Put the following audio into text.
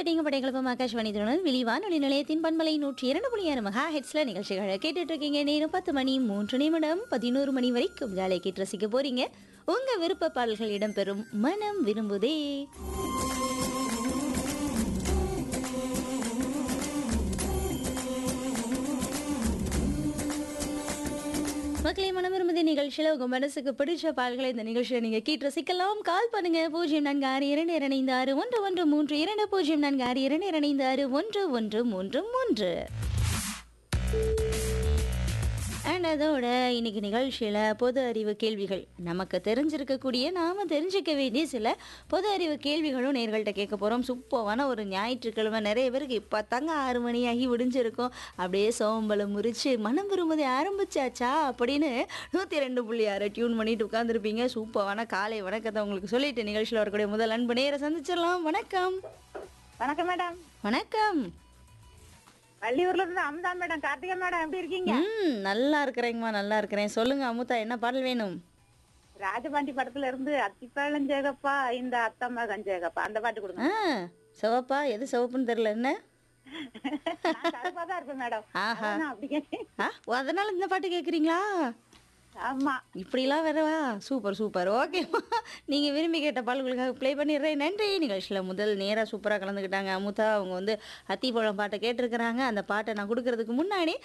கேட்டீங்க படைகளப்பம் ஆகாஷ்வாணி திருநெல் விழிவானொலி நிலையத்தின் பண்பலை நூற்றி இரண்டு புள்ளி ஆறு மெகா ஹெட்ஸ்ல நிகழ்ச்சிகளை கேட்டுட்டு இருக்கீங்க நேரம் பத்து மணி மூன்று நிமிடம் பதினோரு மணி வரைக்கும் ஜாலியை கேட்டு ரசிக்க போறீங்க உங்க விருப்ப பாடல்கள் இடம்பெறும் மனம் விரும்புதே மக்களே மனம் விரும்புதே நிகழ்ச்சியில் உங்க மனசுக்கு பிடிச்ச பாடல்களை இந்த நிகழ்ச்சியை நீங்க கேட்டு ரசிக்கலாம் கால் பண்ணுங்க பூஜ்ஜியம் நான்கு ஆறு இரண்டு இரண்டு ஆறு ஒன்று ஒன்று மூன்று இரண்டு பூஜ்ஜியம் நான்கு ஆறு இரண்டு இரண்டு ஆறு ஒன்று ஒன்று மூன்று மூன்று அண்ட் அதோட இன்னைக்கு நிகழ்ச்சியில் பொது அறிவு கேள்விகள் நமக்கு தெரிஞ்சிருக்கக்கூடிய நாம் தெரிஞ்சுக்க வேண்டிய சில பொது அறிவு கேள்விகளும் நேர்கள்ட்ட கேட்க போகிறோம் சூப்பரான ஒரு ஞாயிற்றுக்கிழமை நிறைய பேருக்கு இப்போ தாங்க ஆறு மணியாகி விடிஞ்சிருக்கும் அப்படியே சோம்பலம் முறிச்சு மனம் விரும்புதை ஆரம்பிச்சாச்சா அப்படின்னு நூற்றி ரெண்டு புள்ளி ஆறு டியூன் பண்ணிட்டு உட்காந்துருப்பீங்க சூப்பரான காலை வணக்கத்தை உங்களுக்கு சொல்லிட்டு நிகழ்ச்சியில் வரக்கூடிய முதல் அன்பு நேர சந்திச்சிடலாம் வணக்கம் வணக்கம் மேடம் வணக்கம் வள்ளியூர்ல இருந்து அமுதா மேடம் கார்த்திகா மேடம் எப்படி இருக்கீங்க ம் நல்லா இருக்கிறேங்கம்மா நல்லா இருக்கிறேன் சொல்லுங்க அமுதா என்ன பாடல் வேணும் ராஜபாண்டி படத்துல இருந்து அத்திப்பழம் ஜெகப்பா இந்த அத்தம்மா கஞ்சேகப்பா அந்த பாட்டு கொடுங்க ஆ சிவப்பா எது சிவப்புன்னு தெரியல என்ன நான் கருப்பா தான் இருப்பேன் மேடம் ஆஹா. அதான் அப்படி கேட்டேன். ஆ ஓ, அதனால இந்த பாட்டு கேட்குறீங்களா ஆமா இப்படிலாம் வரவா சூப்பர் சூப்பர் ஓகேம்மா நீங்கள் விரும்பி கேட்ட பாடல்களுக்காக ப்ளே பண்ணிடுறேன் நன்றி நிகழ்ச்சியில் முதல் நேராக சூப்பராக கலந்துக்கிட்டாங்க அமுதா அவங்க வந்து அத்திப்பழம் பாட்டை கேட்டிருக்கிறாங்க அந்த பாட்டை நான் கொடுக்கறதுக்கு முன்னாடி